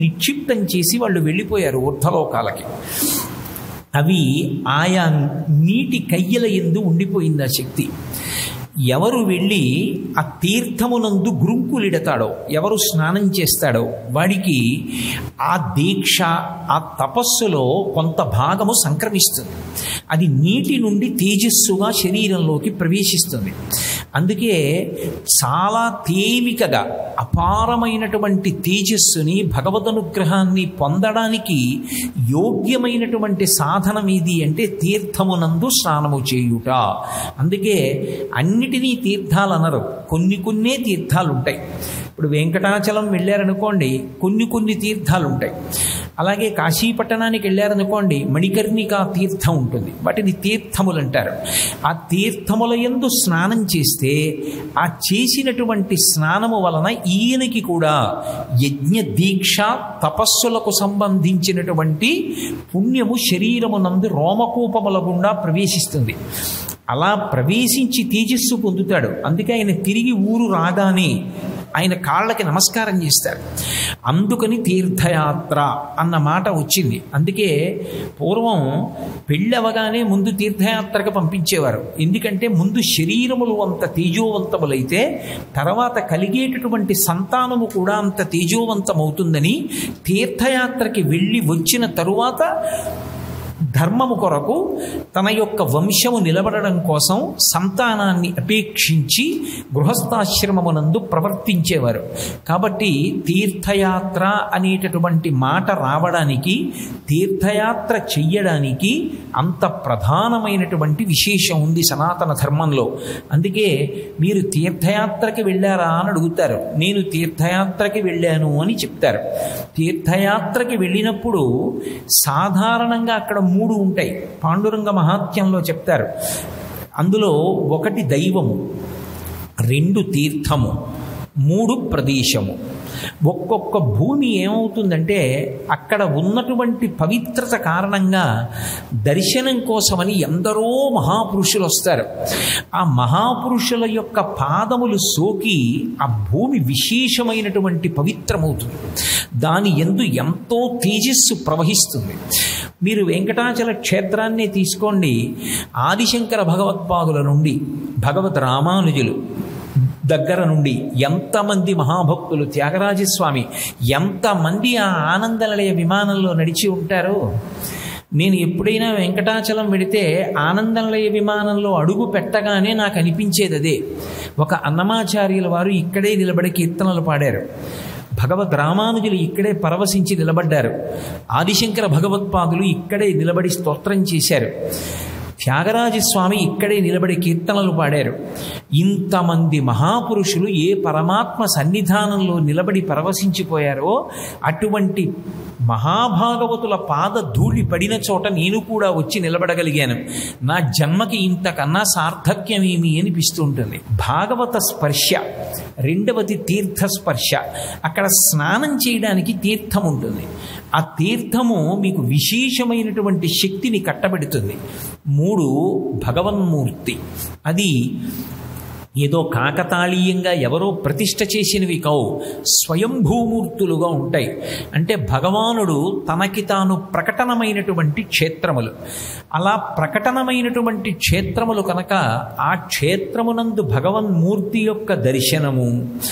నిక్షిప్తం చేసి వాళ్ళు వెళ్ళిపోయారు ఊర్ధలోకాలకి అవి ఆయా నీటి కయ్యల ఎందు ఉండిపోయింది ఆ శక్తి ఎవరు వెళ్ళి ఆ తీర్థమునందు గురుంకులిడతాడో ఎవరు స్నానం చేస్తాడో వాడికి ఆ దీక్ష ఆ తపస్సులో కొంత భాగము సంక్రమిస్తుంది అది నీటి నుండి తేజస్సుగా శరీరంలోకి ప్రవేశిస్తుంది అందుకే చాలా తేలికగా అపారమైనటువంటి తేజస్సుని భగవదనుగ్రహాన్ని పొందడానికి యోగ్యమైనటువంటి సాధనం ఏది అంటే తీర్థమునందు స్నానము చేయుట అందుకే అన్నిటినీ తీర్థాలు అనరు కొన్ని కొన్నే తీర్థాలు ఉంటాయి ఇప్పుడు వెంకటాచలం వెళ్ళారనుకోండి కొన్ని కొన్ని తీర్థాలు ఉంటాయి అలాగే కాశీపట్టణానికి వెళ్ళారనుకోండి మణికర్ణిక తీర్థం ఉంటుంది వాటిని తీర్థములు అంటారు ఆ తీర్థముల యందు స్నానం చేస్తే ఆ చేసినటువంటి స్నానము వలన ఈయనకి కూడా యజ్ఞ దీక్ష తపస్సులకు సంబంధించినటువంటి పుణ్యము శరీరమునందు రోమకూపముల గుండా ప్రవేశిస్తుంది అలా ప్రవేశించి తేజస్సు పొందుతాడు అందుకే ఆయన తిరిగి ఊరు రాగానే ఆయన కాళ్ళకి నమస్కారం చేస్తారు అందుకని తీర్థయాత్ర అన్న మాట వచ్చింది అందుకే పూర్వం పెళ్ళవగానే ముందు తీర్థయాత్రకు పంపించేవారు ఎందుకంటే ముందు శరీరములు అంత తేజోవంతములైతే తర్వాత కలిగేటటువంటి సంతానము కూడా అంత తేజోవంతమవుతుందని తీర్థయాత్రకి వెళ్ళి వచ్చిన తరువాత ధర్మము కొరకు తన యొక్క వంశము నిలబడడం కోసం సంతానాన్ని అపేక్షించి గృహస్థాశ్రమమునందు ప్రవర్తించేవారు కాబట్టి తీర్థయాత్ర అనేటటువంటి మాట రావడానికి తీర్థయాత్ర చెయ్యడానికి అంత ప్రధానమైనటువంటి విశేషం ఉంది సనాతన ధర్మంలో అందుకే మీరు తీర్థయాత్రకి వెళ్ళారా అని అడుగుతారు నేను తీర్థయాత్రకి వెళ్ళాను అని చెప్తారు తీర్థయాత్రకి వెళ్ళినప్పుడు సాధారణంగా అక్కడ మూడు ఉంటాయి పాండురంగ మహాత్యంలో చెప్తారు అందులో ఒకటి దైవము రెండు తీర్థము మూడు ప్రదేశము ఒక్కొక్క భూమి ఏమవుతుందంటే అక్కడ ఉన్నటువంటి పవిత్రత కారణంగా దర్శనం కోసమని ఎందరో మహాపురుషులు వస్తారు ఆ మహాపురుషుల యొక్క పాదములు సోకి ఆ భూమి విశేషమైనటువంటి పవిత్రమవుతుంది దాని ఎందు ఎంతో తేజస్సు ప్రవహిస్తుంది మీరు వెంకటాచల క్షేత్రాన్ని తీసుకోండి ఆదిశంకర భగవత్పాదుల నుండి భగవత్ రామానుజులు దగ్గర నుండి ఎంతమంది మహాభక్తులు త్యాగరాజస్వామి ఎంతమంది ఆ ఆనందనిలయ విమానంలో నడిచి ఉంటారో నేను ఎప్పుడైనా వెంకటాచలం వెడితే ఆనందనిలయ విమానంలో అడుగు పెట్టగానే నాకు అనిపించేది అదే ఒక అన్నమాచార్యుల వారు ఇక్కడే నిలబడి కీర్తనలు పాడారు భగవద్ రామానుజులు ఇక్కడే పరవశించి నిలబడ్డారు ఆదిశంకర భగవత్పాదులు ఇక్కడే నిలబడి స్తోత్రం చేశారు త్యాగరాజస్వామి ఇక్కడే నిలబడి కీర్తనలు పాడారు ఇంతమంది మహాపురుషులు ఏ పరమాత్మ సన్నిధానంలో నిలబడి పరవశించిపోయారో అటువంటి మహాభాగవతుల పాద ధూళి పడిన చోట నేను కూడా వచ్చి నిలబడగలిగాను నా జన్మకి ఇంతకన్నా సార్థక్యమేమి అనిపిస్తుంటుంది భాగవత స్పర్శ రెండవది తీర్థ స్పర్శ అక్కడ స్నానం చేయడానికి తీర్థం ఉంటుంది ఆ తీర్థము మీకు విశేషమైనటువంటి శక్తిని కట్టబెడుతుంది మూడు భగవన్మూర్తి అది ఏదో కాకతాళీయంగా ఎవరో ప్రతిష్ట చేసినవి కావు స్వయంభూమూర్తులుగా ఉంటాయి అంటే భగవానుడు తనకి తాను ప్రకటనమైనటువంటి క్షేత్రములు అలా ప్రకటనమైనటువంటి క్షేత్రములు కనుక ఆ క్షేత్రమునందు భగవన్మూర్తి యొక్క దర్శనము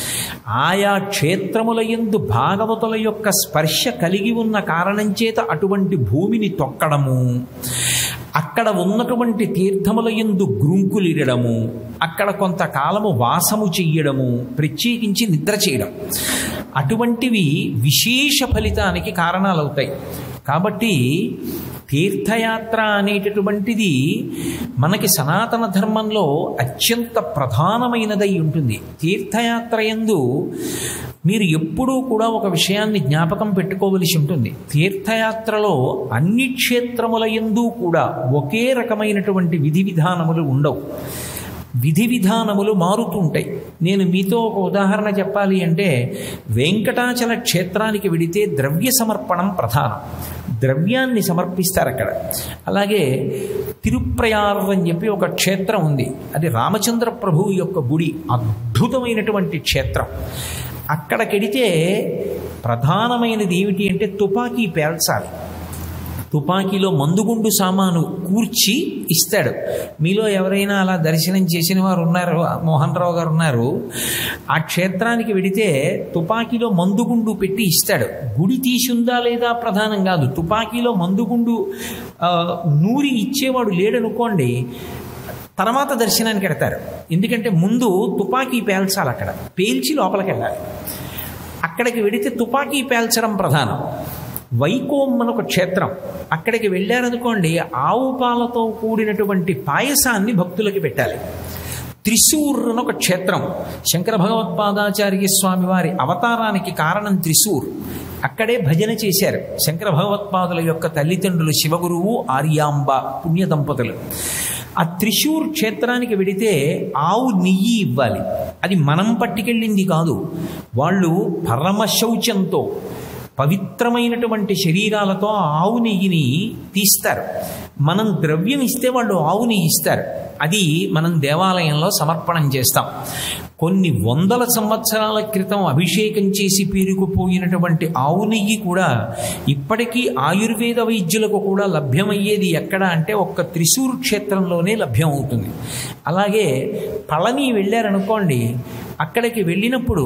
ఆయా క్షేత్రముల యందు భాగవతుల యొక్క స్పర్శ కలిగి ఉన్న కారణం చేత అటువంటి భూమిని తొక్కడము అక్కడ ఉన్నటువంటి తీర్థముల ఎందు గ్రుంకులిడము అక్కడ కొంతకాలము వాసము చెయ్యడము ప్రత్యేకించి నిద్ర చేయడం అటువంటివి విశేష ఫలితానికి కారణాలవుతాయి కాబట్టి తీర్థయాత్ర అనేటటువంటిది మనకి సనాతన ధర్మంలో అత్యంత ప్రధానమైనదై ఉంటుంది తీర్థయాత్ర ఎందు మీరు ఎప్పుడూ కూడా ఒక విషయాన్ని జ్ఞాపకం పెట్టుకోవలసి ఉంటుంది తీర్థయాత్రలో అన్ని క్షేత్రముల ఎందు కూడా ఒకే రకమైనటువంటి విధి విధానములు ఉండవు విధి విధానములు మారుతుంటాయి నేను మీతో ఒక ఉదాహరణ చెప్పాలి అంటే వెంకటాచల క్షేత్రానికి వెడితే ద్రవ్య సమర్పణం ప్రధానం ద్రవ్యాన్ని సమర్పిస్తారు అక్కడ అలాగే తిరుప్రయార్ అని చెప్పి ఒక క్షేత్రం ఉంది అది రామచంద్ర ప్రభువు యొక్క గుడి అద్భుతమైనటువంటి క్షేత్రం అక్కడికెడితే ప్రధానమైనది ఏమిటి అంటే తుపాకీ పేల్చాలి తుపాకీలో మందుగుండు సామాను కూర్చి ఇస్తాడు మీలో ఎవరైనా అలా దర్శనం చేసిన వారు ఉన్నారు మోహన్ రావు గారు ఉన్నారు ఆ క్షేత్రానికి వెడితే తుపాకీలో మందుగుండు పెట్టి ఇస్తాడు గుడి తీసుందా లేదా ప్రధానం కాదు తుపాకీలో మందుగుండు ఆ, నూరి ఇచ్చేవాడు లేడనుకోండి తర్వాత దర్శనానికి వెడతారు ఎందుకంటే ముందు తుపాకీ పేల్చాలి అక్కడ పేల్చి లోపలికి వెళ్ళాలి అక్కడికి వెడితే తుపాకీ పేల్చడం ప్రధానం వైకోమ్ అని ఒక క్షేత్రం అక్కడికి వెళ్ళారనుకోండి ఆవు పాలతో కూడినటువంటి పాయసాన్ని భక్తులకి పెట్టాలి త్రిశూర్ అని ఒక క్షేత్రం శంకర భగవత్పాదాచార్య స్వామి వారి అవతారానికి కారణం త్రిశూర్ అక్కడే భజన చేశారు శంకర భగవత్పాదుల యొక్క తల్లిదండ్రులు శివగురువు ఆర్యాంబ పుణ్య దంపతులు ఆ త్రిశూర్ క్షేత్రానికి వెడితే ఆవు నెయ్యి ఇవ్వాలి అది మనం పట్టుకెళ్ళింది కాదు వాళ్ళు పరమ శౌచంతో పవిత్రమైనటువంటి శరీరాలతో ఆ ఆవు నెయ్యిని తీస్తారు మనం ద్రవ్యం ఇస్తే వాళ్ళు ఆవు నెయ్యి ఇస్తారు అది మనం దేవాలయంలో సమర్పణం చేస్తాం కొన్ని వందల సంవత్సరాల క్రితం అభిషేకం చేసి పేరుకుపోయినటువంటి ఆవు నెయ్యి కూడా ఇప్పటికీ ఆయుర్వేద వైద్యులకు కూడా లభ్యమయ్యేది ఎక్కడ అంటే ఒక్క త్రిశూర్ క్షేత్రంలోనే లభ్యం అవుతుంది అలాగే పళని వెళ్ళారనుకోండి అక్కడికి వెళ్ళినప్పుడు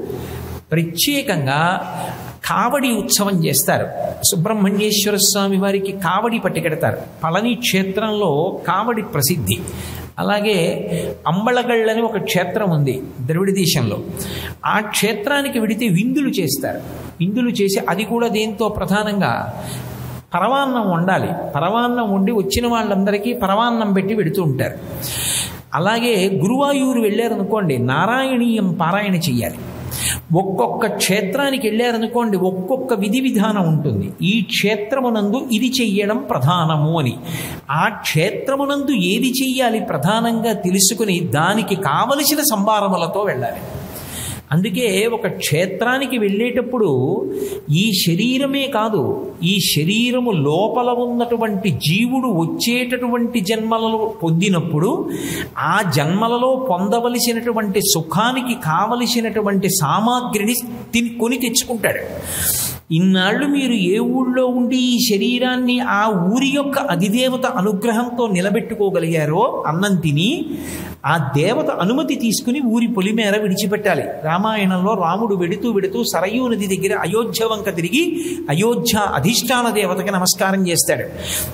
ప్రత్యేకంగా కావడి ఉత్సవం చేస్తారు సుబ్రహ్మణ్యేశ్వర స్వామి వారికి కావడి పట్టుకెడతారు పళని క్షేత్రంలో కావడి ప్రసిద్ధి అలాగే అంబళగళ్ళని ఒక క్షేత్రం ఉంది ద్రవిడ దేశంలో ఆ క్షేత్రానికి వెడితే విందులు చేస్తారు విందులు చేసి అది కూడా దేంతో ప్రధానంగా పరవాన్నం వండాలి పరవాన్నం వండి వచ్చిన వాళ్ళందరికీ పరవాన్నం పెట్టి పెడుతూ ఉంటారు అలాగే గురువాయూరు వెళ్ళారనుకోండి నారాయణీయం పారాయణ చెయ్యాలి ఒక్కొక్క క్షేత్రానికి వెళ్ళారనుకోండి ఒక్కొక్క విధి విధానం ఉంటుంది ఈ క్షేత్రమునందు ఇది చెయ్యడం ప్రధానము అని ఆ క్షేత్రమునందు ఏది చెయ్యాలి ప్రధానంగా తెలుసుకుని దానికి కావలసిన సంభారములతో వెళ్ళాలి అందుకే ఒక క్షేత్రానికి వెళ్ళేటప్పుడు ఈ శరీరమే కాదు ఈ శరీరము లోపల ఉన్నటువంటి జీవుడు వచ్చేటటువంటి జన్మలలో పొందినప్పుడు ఆ జన్మలలో పొందవలసినటువంటి సుఖానికి కావలసినటువంటి సామాగ్రిని తిని కొని తెచ్చుకుంటాడు ఇన్నాళ్ళు మీరు ఏ ఊళ్ళో ఉండి ఈ శరీరాన్ని ఆ ఊరి యొక్క అధిదేవత అనుగ్రహంతో నిలబెట్టుకోగలిగారో అన్నం తిని ఆ దేవత అనుమతి తీసుకుని ఊరి పొలిమేర విడిచిపెట్టాలి రామాయణంలో రాముడు వెడుతూ వెడుతూ సరయూ నది దగ్గర అయోధ్య వంక తిరిగి అయోధ్య అధిష్టాన దేవతకి నమస్కారం చేస్తాడు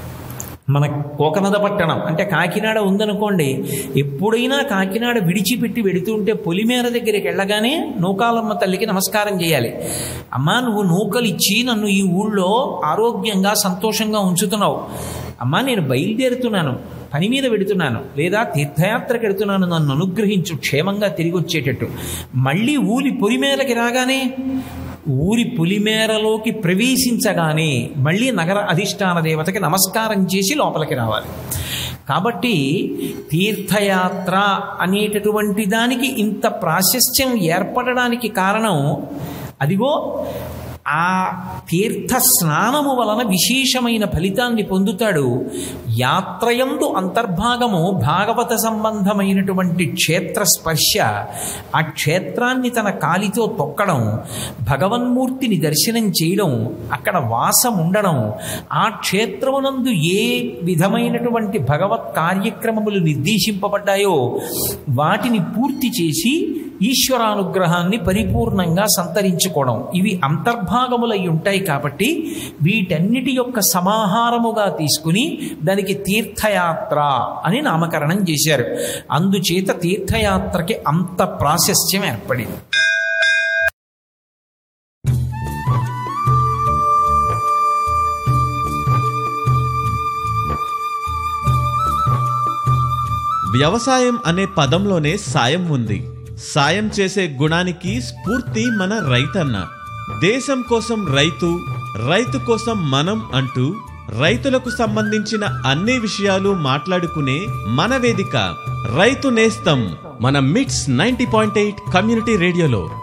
మన కోకనద పట్టణం అంటే కాకినాడ ఉందనుకోండి ఎప్పుడైనా కాకినాడ విడిచిపెట్టి వెడుతుంటే పొలిమేర దగ్గరికి వెళ్ళగానే నూకాలమ్మ తల్లికి నమస్కారం చేయాలి అమ్మా నువ్వు నూకలు ఇచ్చి నన్ను ఈ ఊళ్ళో ఆరోగ్యంగా సంతోషంగా ఉంచుతున్నావు అమ్మా నేను బయలుదేరుతున్నాను పని మీద వెడుతున్నాను లేదా తీర్థయాత్రకు వెడుతున్నాను నన్ను అనుగ్రహించు క్షేమంగా తిరిగి వచ్చేటట్టు మళ్ళీ ఊరి పొలిమేరకి రాగానే ఊరి పులిమేరలోకి ప్రవేశించగానే మళ్ళీ నగర అధిష్టాన దేవతకి నమస్కారం చేసి లోపలికి రావాలి కాబట్టి తీర్థయాత్ర అనేటటువంటి దానికి ఇంత ప్రాశస్త్యం ఏర్పడడానికి కారణం అదిగో ఆ తీర్థ స్నానము వలన విశేషమైన ఫలితాన్ని పొందుతాడు యాత్రయందు అంతర్భాగము భాగవత సంబంధమైనటువంటి క్షేత్ర స్పర్శ ఆ క్షేత్రాన్ని తన కాలితో తొక్కడం భగవన్మూర్తిని దర్శనం చేయడం అక్కడ వాసం ఉండడం ఆ క్షేత్రమునందు ఏ విధమైనటువంటి భగవత్ కార్యక్రమములు నిర్దేశింపబడ్డాయో వాటిని పూర్తి చేసి ఈశ్వరానుగ్రహాన్ని పరిపూర్ణంగా సంతరించుకోవడం ఇవి అంతర్భాగములై ఉంటాయి కాబట్టి వీటన్నిటి యొక్క సమాహారముగా తీసుకుని దానికి తీర్థయాత్ర అని నామకరణం చేశారు అందుచేత తీర్థయాత్రకి అంత ప్రాశస్త్యం ఏర్పడింది వ్యవసాయం అనే పదంలోనే సాయం ఉంది సాయం చేసే గుణానికి స్ఫూర్తి మన రైతన్న దేశం కోసం రైతు రైతు కోసం మనం అంటూ రైతులకు సంబంధించిన అన్ని విషయాలు మాట్లాడుకునే మన వేదిక రైతు నేస్తం మన మిట్స్ నైంటీ పాయింట్ ఎయిట్ కమ్యూనిటీ రేడియోలో